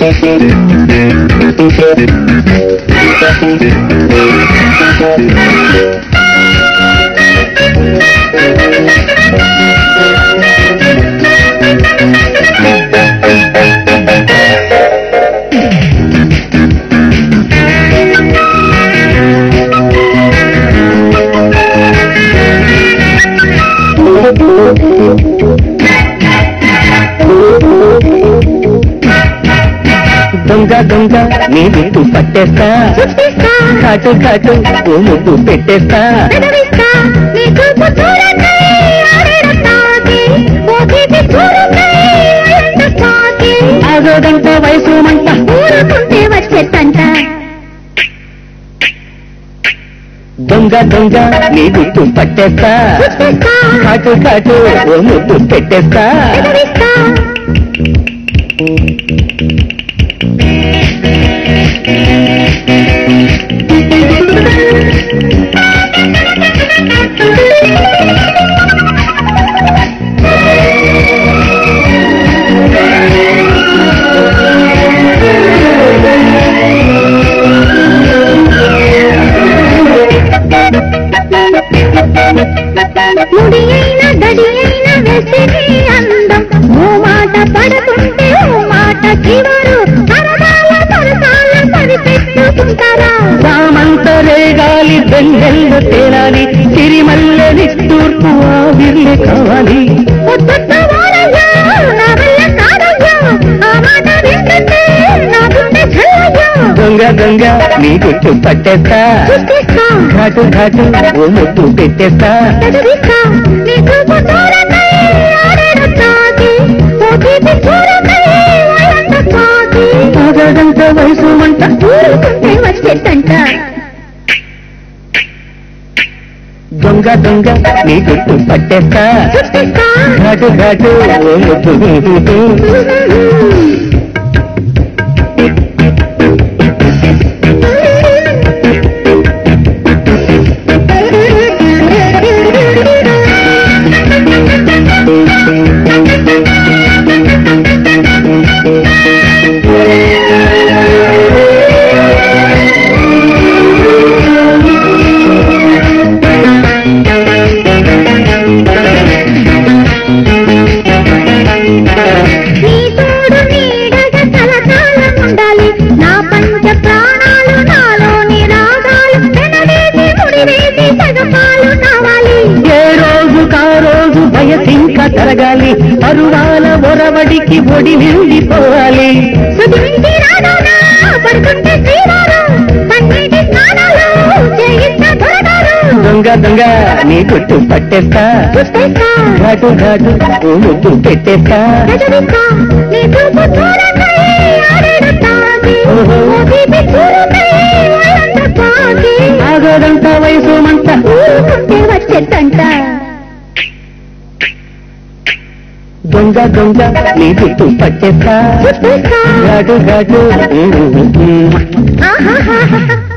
దొంగ దొంగ నీ గుట్టు పట్టేస్తా చూపిస్తా కాటు కాటు ఓ ముద్దు పెట్టేస్తా పెదవిస్తా నీ చూపు చూడకై ఆడేడతాకి ఓ తీపి చూడకై ఎండతాకి ఆగోదంట వయసు మంట ఊరుకుంటే వచ్చేటంట దొంగ దొంగ నీ గుట్టు పట్టేస్తా చూపిస్తా కాటు కాటు ఓ ముద్దు పెట్టేస్తా పెదవిస్తా ముడి అయిన దడి అయిన వెసిరి అందం ఓ మాట పడుతుంటే ఓ మాట చివరు సరదాల సరసాల సరిపెట్టుకుంటారా రామంత రేగాలి బెంగెల్లు తేలాలి సిరిమల్లె నిట్టూర్పు ఆవిర్లే కావాలి ముద్దొద్దు వారయ్యా, నా వల్ల కాదయ్యా, ఆ మాట వింటుంటే నా గుండె జల్లయ్యా. దొంగ దొంగ నీ గుట్టు పట్టేస్తా చూపిస్తా, ఘాటు ఘాటు ఓ ముద్దు పెట్టేస్తా చదివిస్తా, నీ చూపు చూడకై ఆడేడు తాకి, ఓ తీపి చూడకై ఒళ్ళంత తాకి. ఆగదంత వయసు మంట ఊరుకుంటే వచ్చేటంట దొంగ దొంగ నీ గుట్టు పట్టేస్తా చూపిస్తా ఘాటు ఘాటు ఓ ముద్దు నీ తోడు నీడగా కలకాలం ఉండాలి నా పంచ ప్రాణాలు నాలోని రాగాలు పెనవేసి ముడివేసి సగపాలు కావాలి ఏ రోజు కా రోజు వయసింకా తరగాలి పరువాల ఒరవడికి ఒడి నిండిపోవాలి సుధించి రాగానా పడుకుంటే శ్రీవారం పన్నీటి స్నానాలు చేయిస్తా త్వరగారు దొంగ దొంగ నీ గుట్టు పట్టేస్తా చూస్తేస్తా ఘాటు ఘాటు ఓ ముద్దు పెట్టేస్తా చదివిస్తా నీ చూపు చూడకై ఆడేడు తాకి ఓహో. ఓ తీపి చూడకై ఒళ్ళంత తాకి ఆగదంత వయసు మంట ఊరుకుంటే వచ్చేటంట దొంగ దొంగ నీ గుట్టు పట్టేస్తా చూస్తేస్తా ఘాటు ఘాటు ఆహాహాహా